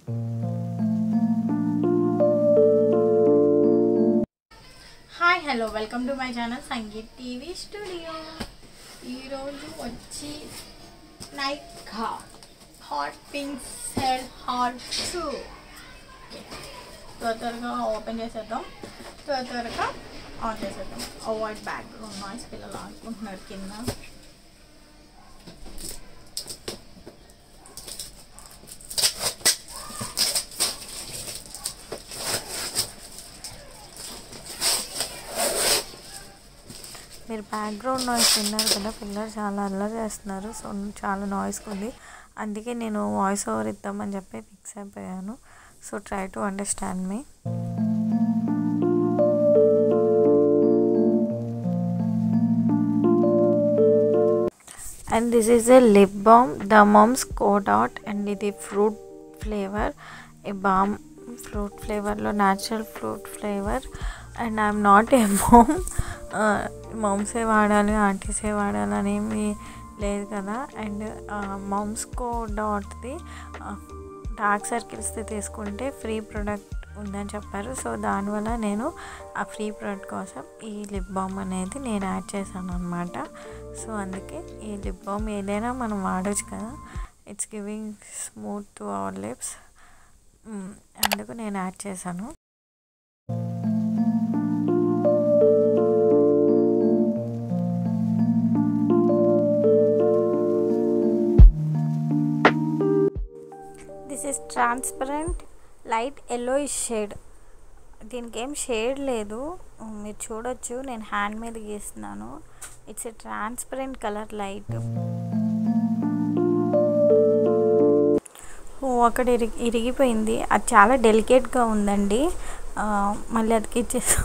Hi hello welcome to my channel Sangeet TV studio ఈరోజు వచ్చి Nykaa hot pink sale hot too త్వర త్వరగా open చేసేద్దాం త్వర త్వరగా ఆన్ చేసేద్దాం అవాయిడ్ బ్యాక్గ్రౌండ్ నాయిస్ పిల్లలు ఆడుకుంటున్నారు కింద మీరు బ్యాక్గ్రౌండ్ నాయిస్ విన్నారు కదా పిల్లలు చాలా అల్లరి చేస్తున్నారు సో చాలా నాయిస్ ఉంది అందుకే నేను వాయిస్ ఓవర్ ఇద్దామని చెప్పి ఫిక్స్ అయిపోయాను so try to understand me and this is a lip balm the mums co dot and ఇది fruit flavour a balm fruit ఫ్లేవర్లో natural fruit flavour and I'm not a mom మమ్సే వాడాలి ఆంటీసే వాడాలి అనేమి లేదు కదా అండ్ మమ్స్ కో డాట్ది డార్క్ సర్కిల్స్ది తీసుకుంటే ఫ్రీ ప్రొడక్ట్ ఉందని చెప్పారు సో దానివల్ల నేను ఆ ఫ్రీ ప్రొడక్ట్ కోసం ఈ లిప్ బామ్ అనేది నేను యాడ్ చేశాను అనమాట సో అందుకే ఈ లిప్ బామ్ ఏదైనా మనం వాడచ్చు కదా it's giving smooth to our lips అందుకు నేను యాడ్ చేశాను this is transparent light yellow shade దీనికి ఏం షేడ్ లేదు మీరు చూడొచ్చు నేను హ్యాండ్ మీద గీస్తున్నాను it's a transparent colour light అక్కడ ఇరిగి ఇరిగిపోయింది అది చాలా డెలికేట్గా ఉందండి మళ్ళీ అతికిచ్చేసి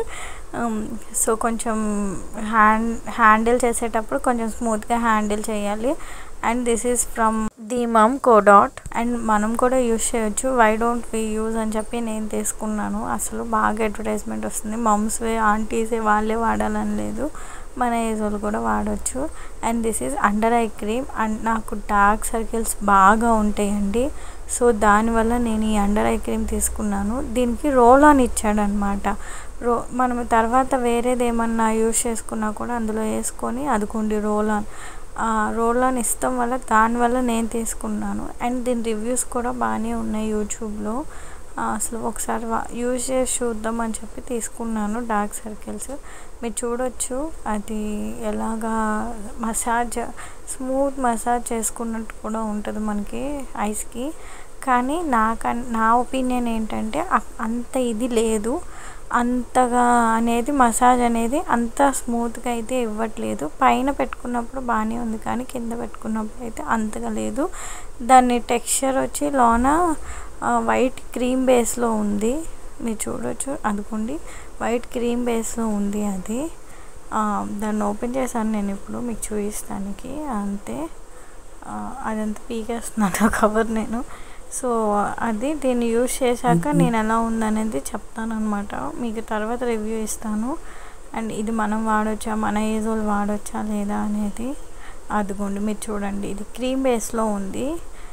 సో కొంచెం హ్యాండ్ హ్యాండిల్ చేసేటప్పుడు కొంచెం స్మూత్గా హ్యాండిల్ చేయాలి and this is from the mum co dot and మనం కూడా యూజ్ చేయొచ్చు వై డోంట్ వి యూజ్ అని చెప్పి నేను తీసుకున్నాను అసలు బాగా అడ్వర్టైజ్మెంట్ వస్తుంది మమ్స్ ఆంటీసే వాళ్ళే వాడాలని లేదు మన ఏజ్ వాళ్ళు కూడా వాడచ్చు and this is under eye cream and నాకు డార్క్ సర్కిల్స్ బాగా ఉంటాయండి సో దానివల్ల నేను ఈ అండర్ ఐ క్రీమ్ తీసుకున్నాను దీనికి రోల్ ఆన్ ఇచ్చాడనమాట రో మనం తర్వాత వేరేది ఏమన్నా యూజ్ చేసుకున్నా కూడా అందులో వేసుకొని అదుకోండి రోల్ ఆన్ రోల్ ఆన్ ఇస్తాం వల్ల దానివల్ల నేను తీసుకున్నాను అండ్ దీని రివ్యూస్ కూడా బాగానే ఉన్నాయి యూట్యూబ్లో అసలు ఒకసారి యూజ్ చేసి చూద్దాం అని చెప్పి తీసుకున్నాను డార్క్ సర్కిల్స్ మీరు చూడొచ్చు అది ఎలాగా మసాజ్ స్మూత్ మసాజ్ చేసుకున్నట్టు కూడా ఉంటుంది మనకి ఐస్కి కానీ నాకు నా ఒపీనియన్ ఏంటంటే అంత ఇది లేదు అంతగా అనేది మసాజ్ అనేది అంత స్మూత్గా అయితే ఇవ్వట్లేదు పైన పెట్టుకున్నప్పుడు బాగానే ఉంది కానీ కింద పెట్టుకున్నప్పుడు అయితే అంతగా లేదు దాని టెక్స్చర్ వచ్చి లోన వైట్ క్రీమ్ బేస్లో ఉంది మీరు చూడొచ్చు అనుకోండి వైట్ క్రీమ్ బేస్లో ఉంది అది దాన్ని ఓపెన్ చేశాను నేను ఇప్పుడు మీకు చూపిస్తానికి అంతే అదంతా పీకేస్తున్నాను కవర్ నేను సో అది దీన్ని యూజ్ చేశాక నేను ఎలా ఉందనేది చెప్తాను అనమాట మీకు తర్వాత రివ్యూ ఇస్తాను అండ్ ఇది మనం వాడొచ్చా మన ఏజ్ వాళ్ళు వాడొచ్చా లేదా అనేది అదిగోండి మీరు చూడండి ఇది క్రీమ్ బేస్లో ఉంది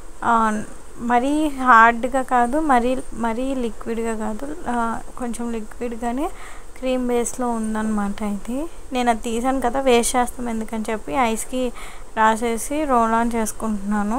మరీ హార్డ్గా కాదు మరీ మరీ లిక్విడ్గా కాదు కొంచెం లిక్విడ్గానే క్రీమ్ బేస్లో ఉందన్నమాట ఇది నేను అది తీసాను కదా వేస్ట్ చేస్తాం ఎందుకని చెప్పి ఐస్కి రాసేసి రోల్ ఆన్ చేసుకుంటున్నాను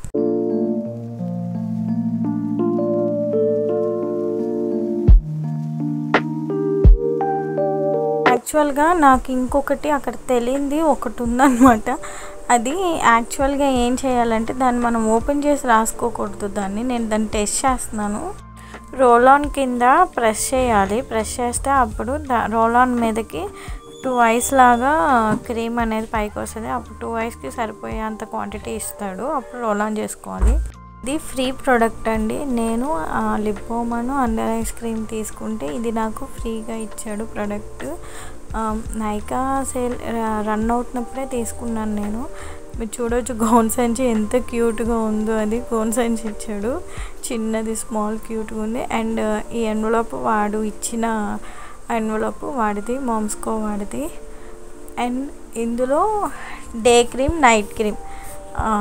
యాక్చువల్గా నాకు ఇంకొకటి అక్కడ తెలియంది ఒకటి ఉందన్నమాట అది యాక్చువల్గా ఏం చేయాలంటే దాన్ని మనం ఓపెన్ చేసి రాసుకోకూడదు దాన్ని నేను దాన్ని టెస్ట్ చేస్తున్నాను రోల్ ఆన్ కింద ప్రెస్ చేయాలి ప్రెస్ చేస్తే అప్పుడు దా రోల్ ఆన్ మీదకి టూ ఐస్ లాగా క్రీమ్ అనేది పైకి వస్తుంది అప్పుడు టూ ఐస్కి సరిపోయేంత క్వాంటిటీ ఇస్తాడు అప్పుడు రోల్ ఆన్ చేసుకోవాలి ఇది ఫ్రీ ప్రోడక్ట్ అండి నేను lip balm and ice cream తీసుకుంటే ఇది నాకు ఫ్రీగా ఇచ్చాడు ప్రోడక్ట్ నైకా సేల్ రన్ అవుతున్నప్పుడే తీసుకున్నాను నేను మీరు చూడవచ్చు గోన్ సంచి ఎంత క్యూట్గా ఉందో అది గోన్ సంచి ఇచ్చాడు చిన్నది స్మాల్ క్యూట్గా ఉంది అండ్ ఈ ఎన్వలప్ వాడు ఇచ్చిన ఎన్వలప్ వాడిది మామ్స్కో వాడిది అండ్ ఇందులో day cream night cream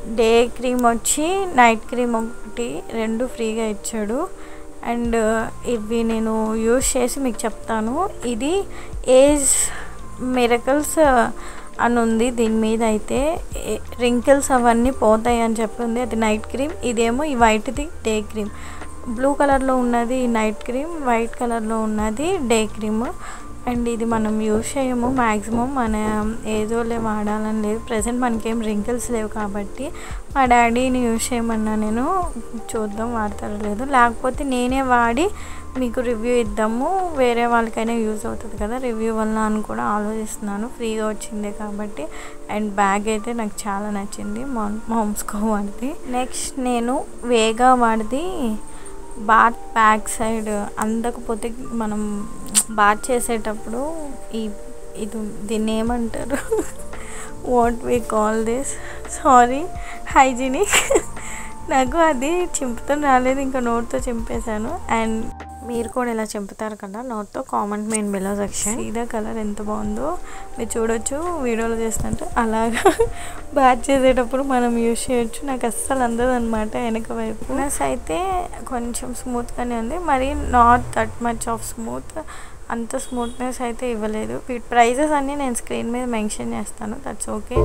day cream వచ్చి నైట్ క్రీమ్ ఒకటి రెండు ఫ్రీగా ఇచ్చాడు అండ్ ఇవి నేను యూస్ చేసి మీకు చెప్తాను ఇది ఏజ్ మిరకల్స్ అని ఉంది దీని మీద అయితే రింకిల్స్ అవన్నీ పోతాయి అని చెప్పి ఉంది అది నైట్ క్రీమ్ ఇదేమో ఈ వైట్ది డే క్రీమ్ బ్లూ కలర్లో ఉన్నది నైట్ క్రీమ్ వైట్ కలర్లో ఉన్నది డే క్రీమ్ అండ్ ఇది మనం యూజ్ చేయము మ్యాక్సిమం మన ఏదోలే వాడాలని లేదు ప్రజెంట్ మనకేం రింకిల్స్ లేవు కాబట్టి మా డాడీని యూజ్ చేయమన్నా నేను చూద్దాం వాడతారో లేదు లేకపోతే నేనే వాడి మీకు రివ్యూ ఇద్దాము వేరే వాళ్ళకైనా యూజ్ అవుతుంది కదా రివ్యూ వల్ల అని కూడా ఆలోచిస్తున్నాను ఫ్రీగా వచ్చింది కాబట్టి అండ్ బ్యాగ్ అయితే నాకు చాలా నచ్చింది మామ్స్కో వాడిది నెక్స్ట్ నేను వేగా వాడిది బాత్ బ్యాక్ సైడ్ అందకపోతే మనం బాత్ చేసేటప్పుడు ఈ ఇది దీన్ని ఏమంటారు what we call this sorry hygienic నాకు అది చింపుతో రాలేదు ఇంకా నోట్తో చింపేశాను అండ్ మీరు కూడా ఇలా చింపుతారు కదా నోట్తో కామెంట్ మెయిన్ బిలో సెక్షన్ ఇదే కలర్ ఎంత బాగుందో మీరు చూడొచ్చు వీడియోలో చేస్తుంటే అలాగా బ్యాచ్ చేసేటప్పుడు మనం యూజ్ చేయొచ్చు నాకు అస్సలు అందదు అనమాట వెనక వైపు ప్లస్ అయితే కొంచెం స్మూత్గానే ఉంది మరి not that much of smooth అంత స్మూత్నెస్ అయితే ఇవ్వలేదు వీటి ప్రైజెస్ అన్నీ నేను స్క్రీన్ మీద మెన్షన్ చేస్తాను దట్స్ ఓకే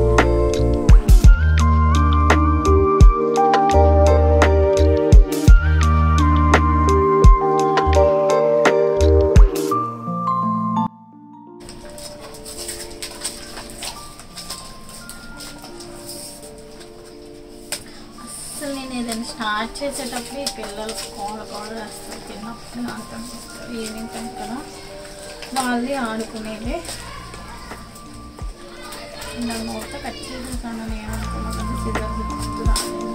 అసలు నేను ఏదైనా స్టార్ట్ చేసేటప్పుడు ఈ పిల్లలు కోడ కోడ వేస్తారు తిన్నప్పుడు నాకు అనిపిస్తారు ఈవినింగ్ టైం కదా వాళ్ళే ఆడుకునేది నా నోట్తో కట్ చేసేసాను నేను ఏమనుకున్నాను సిద్ధం గుర్తు రాలేదు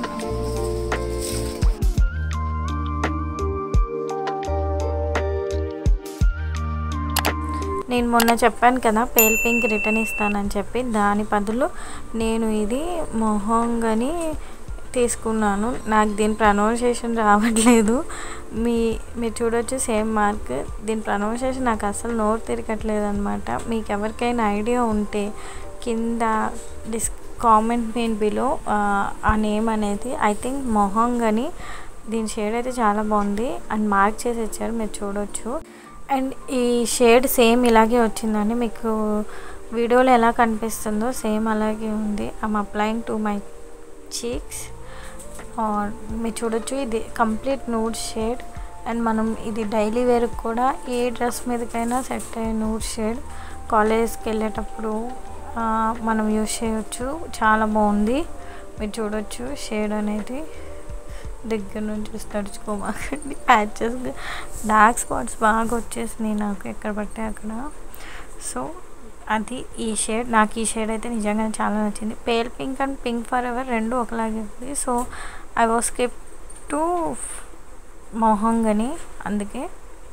నేను మొన్న చెప్పాను కదా పేల్ పింక్ రిటర్న్ ఇస్తానని చెప్పి దాని బదులు నేను ఇది మొహంగని తీసుకున్నాను నాకు దీని ప్రొనౌన్సియేషన్ రావట్లేదు మీ మీరు చూడొచ్చు సేమ్ మార్క్ దీని ప్రొనౌన్సియేషన్ నాకు అసలు నోరు తిరగట్లేదు అనమాట మీకు ఎవరికైనా ఐడియా ఉంటే కింద డిస్ కామెంట్ మెయిన్ బిలో ఆ నేమ్ అనేది ఐ థింక్ మొహంగని దీని షేడ్ అయితే చాలా బాగుంది అండ్ మార్క్ చేసి ఇచ్చారు మీరు చూడొచ్చు అండ్ ఈ షేడ్ సేమ్ ఇలాగే వచ్చిందండి మీకు వీడియోలో ఎలా కనిపిస్తుందో సేమ్ అలాగే ఉంది I'm applying to my cheeks మీరు చూడొచ్చు ఇది కంప్లీట్ నూడ్ షేడ్ అండ్ మనం ఇది డైలీ వేర్ కూడా ఏ డ్రెస్ మీదకైనా సెట్ అయ్యే నూడ్ షేడ్ కాలేజ్కి వెళ్ళేటప్పుడు ఆ, మనం యూజ్ చేయొచ్చు చాలా బాగుంది మీరు చూడొచ్చు షేడ్ అనేది దగ్గర నుంచి చూసి తడుచుకోమాకండి ప్యాచెస్ డార్క్ స్పాట్స్ బాగా వచ్చేసినాయి నాకు ఎక్కడ పట్టే అక్కడ సో అది ఈ షేడ్ నాకు ఈ షేడ్ అయితే నిజంగా చాలా నచ్చింది pale pink and pink forever రెండు ఒకలాగే ఉంది so I was skip to మొహంగని అందుకే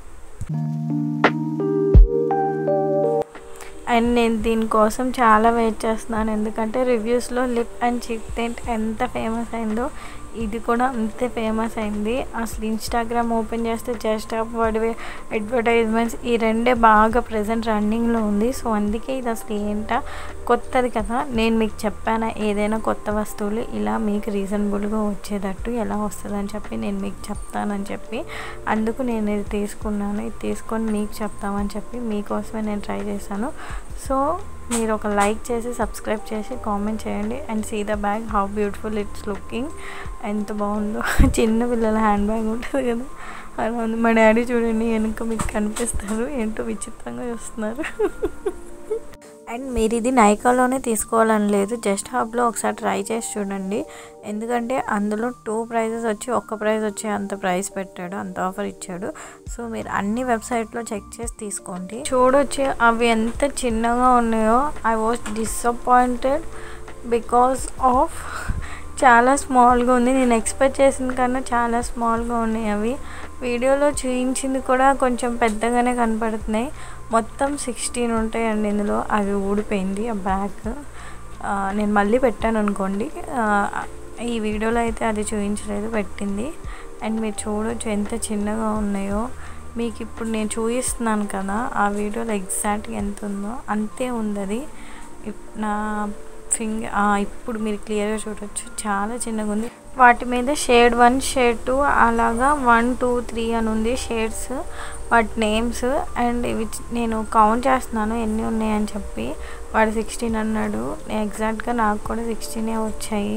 అండ్ నేను దీనికోసం చాలా వెయిట్ చేస్తున్నాను ఎందుకంటే రివ్యూస్లో లిప్ అండ్ చిక్ టెంట్ ఎంత ఫేమస్ అయిందో ఇది కూడా అంతే ఫేమస్ అయింది అసలు ఇన్స్టాగ్రామ్ ఓపెన్ చేస్తే జస్ట్ అప్ వాడివే అడ్వర్టైజ్మెంట్స్ ఈ రెండే బాగా ప్రజెంట్ రన్నింగ్లో ఉంది సో అందుకే ఇది అసలు ఏంటా కొత్తది కదా నేను మీకు చెప్పాను ఏదైనా కొత్త వస్తువులు ఇలా మీకు రీజనబుల్గా వచ్చేటట్టు ఎలా వస్తుందని చెప్పి నేను మీకు చెప్తానని చెప్పి అందుకు నేను ఇది తీసుకున్నాను ఇది తీసుకొని మీకు చెప్తామని చెప్పి మీకోసమే నేను ట్రై చేశాను సో మీరు ఒక లైక్ చేసి సబ్స్క్రైబ్ చేసి కామెంట్ చేయండి and see the bag how beautiful it's looking ఎంత బాగుందో చిన్న పిల్లల హ్యాండ్ బ్యాగ్ ఉంటుంది కదా అలా ఉంది మా డాడీ చూడండి వెనుక మీకు కనిపిస్తారు ఏంటో విచిత్రంగా చూస్తున్నారు అండ్ మీరు ఇది నైకాలోనే తీసుకోవాలని లేదు జస్ట్ హబ్లో ఒకసారి ట్రై చేసి చూడండి ఎందుకంటే అందులో టూ ప్రైజెస్ వచ్చి ఒక్క ప్రైజ్ వచ్చి అంత ప్రైస్ పెట్టాడు అంత ఆఫర్ ఇచ్చాడు సో మీరు అన్ని వెబ్సైట్లో చెక్ చేసి తీసుకోండి చూడొచ్చు అవి ఎంత చిన్నగా ఉన్నాయో I was disappointed because of చాలా స్మాల్గా ఉంది నేను ఎక్స్పెక్ట్ చేసిన కన్నా చాలా స్మాల్గా ఉన్నాయి అవి వీడియోలో చూపించింది కూడా కొంచెం పెద్దగానే కనపడుతున్నాయి మొత్తం సిక్స్టీన్ ఉంటాయండి ఇందులో అవి ఊడిపోయింది ఆ బ్యాగ్ ఆ, నేను మళ్ళీ పెట్టాను అనుకోండి ఆ, ఈ వీడియోలో అయితే అది చూపించలేదు పెట్టింది అండ్ మీరు చూడొచ్చు ఎంత చిన్నగా ఉన్నాయో మీకు ఇప్పుడు నేను చూపిస్తున్నాను కదా ఆ వీడియోలో ఎగ్జాక్ట్గా ఎంత ఉందో అంతే ఉంది అది ఇప్- నా ఫింగ్ ఇప్పుడు మీరు క్లియర్గా చూడొచ్చు చాలా చిన్నగా ఉంది వాటి మీద షేడ్ వన్ షేడ్ టూ అలాగా వన్ టూ త్రీ అని ఉంది షేడ్స్ వాటి నేమ్స్ అండ్ ఇవి చ- నేను కౌంట్ చేస్తున్నాను ఎన్ని ఉన్నాయని చెప్పి వాడు సిక్స్టీన్ అన్నాడు ఎగ్జాక్ట్గా నాకు కూడా సిక్స్టీనే వచ్చాయి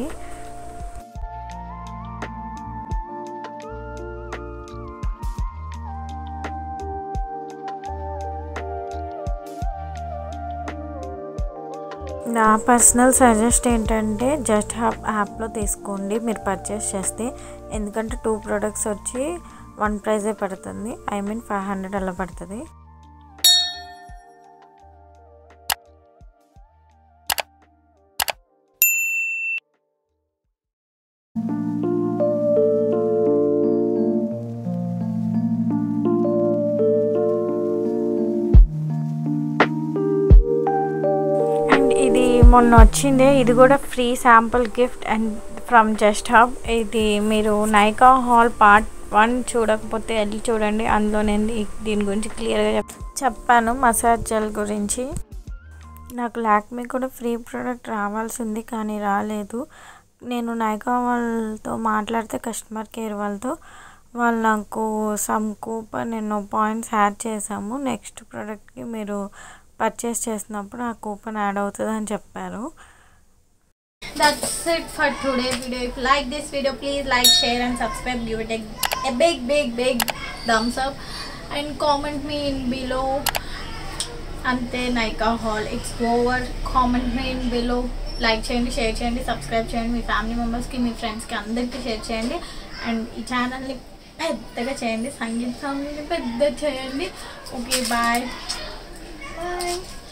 నా పర్సనల్ సజెస్ట్ ఏంటంటే జస్ట్ హ్యాప్ యాప్లో తీసుకోండి మీరు పర్చేస్ చేస్తే ఎందుకంటే టూ ప్రోడక్ట్స్ వచ్చి వన్ ప్రైజే పడుతుంది ఐ మీన్ ఫైవ్ హండ్రెడ్ అలా పడుతుంది అండ్ ఇది మొన్న వచ్చిందే ఇది కూడా free sample gift and from just hub ఇది మీరు నైకా హాల్ పార్ట్ వన్ చూడకపోతే వెళ్ళి చూడండి అందులో నేను ఈ- దీని గురించి క్లియర్గా చెప్ చెప్పాను మసాజ్ జెల్ గురించి నాకు లాక్మీ కూడా ఫ్రీ ప్రోడక్ట్ రావాల్సింది కానీ రాలేదు నేను నైకా వాళ్ళతో మాట్లాడితే కస్టమర్ కేర్ వాళ్ళతో వాళ్ళు నాకు సమ్ కూపన్ ఎన్నో పాయింట్స్ యాడ్ చేసాము నెక్స్ట్ ప్రోడక్ట్కి మీరు పర్చేస్ చేసినప్పుడు ఆ కూపన్ యాడ్ అవుతుంది అని చెప్పారు That's it for today's video. If you like this video, please like, share, and subscribe. Give it a, a big, big, big thumbs up, and comment me in below. అంతే Nykaa haul it's over comment me in below like చేయండి share చేయండి subscribe చేయండి మీ family మెంబర్స్కి మీ ఫ్రెండ్స్కి అందరికీ share చేయండి and ఈ ఛానల్ని పెద్దగా చేయండి సంగీత సాంగ్ని పెద్ద చేయండి ఓకే బాయ్ బాయ్